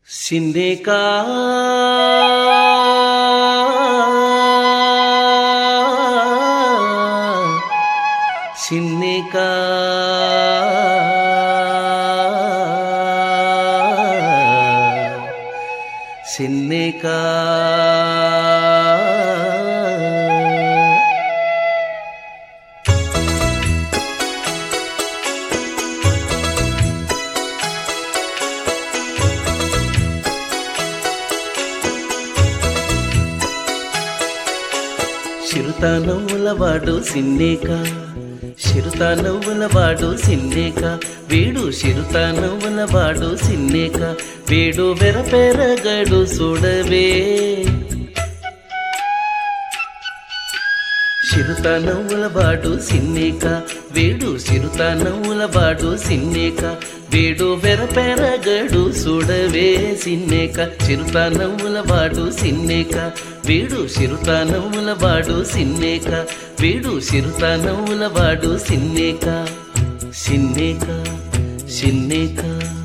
సిన్నేకా సిన్నేకా సిన్నేకా చిరుత నవ్వుల వాడు సిన్నేక చిరుత నవ్వుల వాడు సిన్నేక వీడు చిరుత నవ్వుల వాడు సిన్నేక వీడు వెరపెరగడు చూడవే చిరుత నవ్వుల వాడు సిన్నేక వీడు చిరుత నవ్వుల వాడు సిన్నేక వీడు వెరపెరగడు చూడవే సిన్నేక చిరుత నవ్వుల వాడు సిన్నేక వీడు చిరుత నవ్వుల వాడు సిన్నేక వీడు చిరుత నవ్వుల వాడు సిన్నేక సిన్నేక సిన్నేక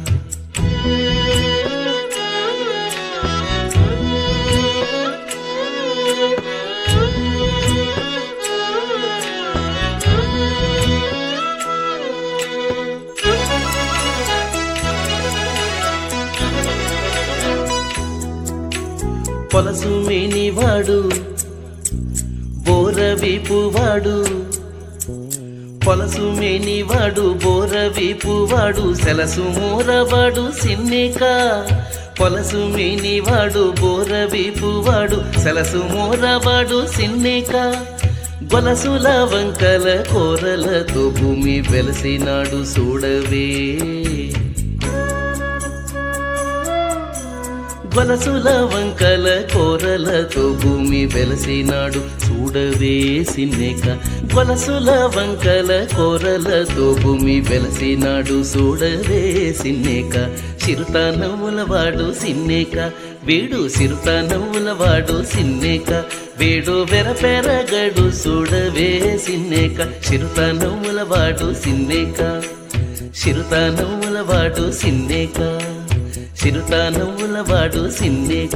పొలసు మేనివాడు బోరవీపువాడు పొలసు మేనివాడు బోరవీపువాడు సెలసు మోరవాడు సిన్నిక పొలసు మేనివాడు బోరవీపువాడు సెలసు మోరవాడు సిన్నిక గొలసుల వంకల కోరలతో భూమి వెలసినాడు చూడవే గొలసుల వంకల కోరలతో భూమి వెలసినాడు చూడవే సిన్నేక గొలసుల వంకల కోరలతో భూమి వెలసినాడు చూడవే సిన్నేక చిరుత నవ్వుల వాడు సిన్నేక వీడు చిరుత నవ్వుల వాడు సిన్నేక వీడు వెరపెరగడు చూడవే సిన్నేక చిరుత నవ్వుల వాడు సిన్నేక చిరుత నవ్వుల వాడు సిన్నేక చిరుత నవ్వుల వాడు సిన్నేక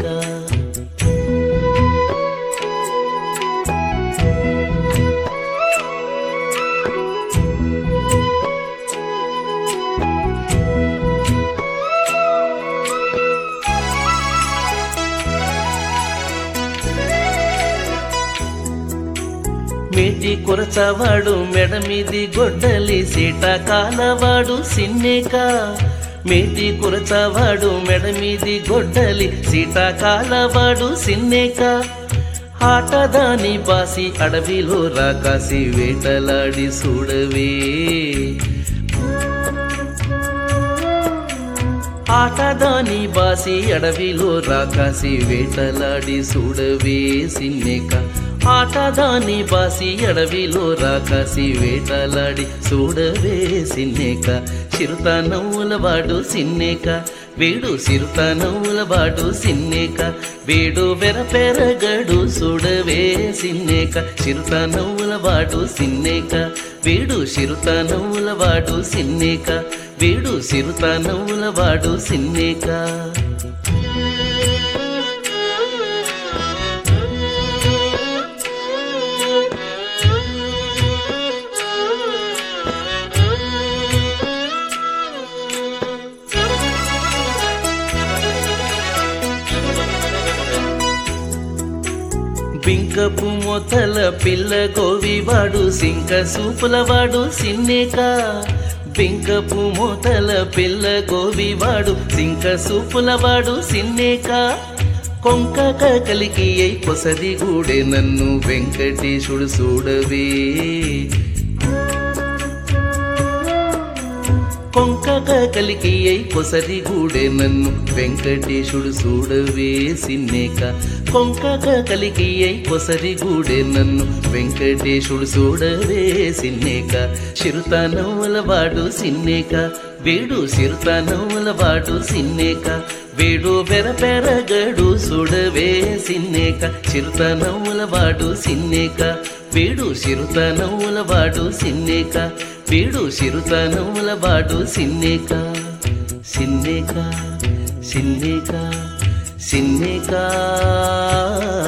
మేటి కొరచవాడు మెడ మీది గొడ్డలి సీట కాలవాడు సిన్నేక మేటి కురచవాడు మెడ మీది గొడ్డలి సీట కాలవాడు సిన్నేక ఆటదాని బాసి అడవిలో రాకాసి వేటలాడి చూడవే ఆటదాని బాసి అడవిలో రాకాసి వేటలాడి చూడవే సిన్నేక ఆటదాని బాసి అడవిలో రాకాసి వేటలాడి చూడవే సిన్నేక చిరుత నవ్వుల వాడు సిన్నేక వీడు చిరుత నవ్వుల వాడు సిన్నేక వీడు వెరపెరగడు చూడవే సిన్నేక చిరుత నవ్వుల వాడు సిన్నేక వీడు చిరుత నవ్వుల వాడు సిన్నేక వీడు చిరుత నవ్వుల వాడు సిన్నేక బింకపు మొతల పిల్ల గోవివాడు సింక సూపులవాడు సిన్నేక బింకపు మొతల పిల్ల గోవివాడు సింక సూపులవాడు సిన్నేక కొంక కలికి అయి పొసది గూడే నన్ను వెంకటేశుడు చూడవే కొంకక కలికి అయి పొసరి గూడే నన్ను వెంకటేశుడు చూడవే సిన్నేక కొంకక కలికి అయి పొసరి గూడే నన్ను వెంకటేశుడు చూడవే సిన్నేక చిరుత నవ్వుల వాడు సిన్నేక వేడు చిరుత నవ్వుల వాడు సిన్నేక వేడు వెరపెరగడు చూడవే సిన్నేక చిరుత నవ్వుల వాడు సిన్నేక వీడు చిరుత నవ్వుల వాడు సిన్నేక వీడు చిరుత నవ్వుల వాడు సిన్నేక సిన్నేక సిన్నేక సిన్నేక